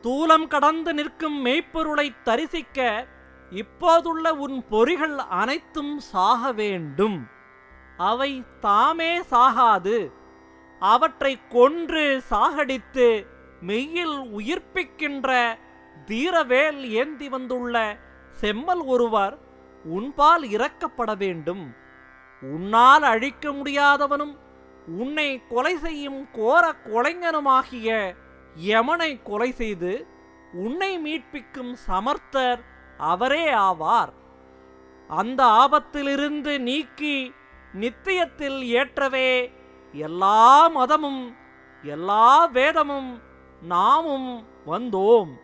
தூலம் கடந்து நிற்கும் மெய்ப்பொருளை தரிசிக்க இப்போதுள்ள உன் பொறிகள் அனைத்தும் சாக வேண்டும் அவை தாமே சாகாது அவற்றை கொன்று சாகடித்து மெய்யில் உயிர்ப்பிக்கின்ற தீரவேல் ஏந்தி வந்துள்ள செம்மல் ஒருவர் உன்பால் இறக்கப்பட வேண்டும் உன்னால் அழிக்க முடியாதவனும் உன்னை கொலை செய்யும் கோர கொலைஞனுமாகிய யமனை கொலை செய்து உன்னை மீட்பிக்கும் சமர்த்தர் அவரே ஆவார் அந்த ஆபத்திலிருந்து நீக்கி நித்தியத்தில் ஏற்றவே எல்லா மதமும் எல்லா வேதமும் நாமும் வந்தோம்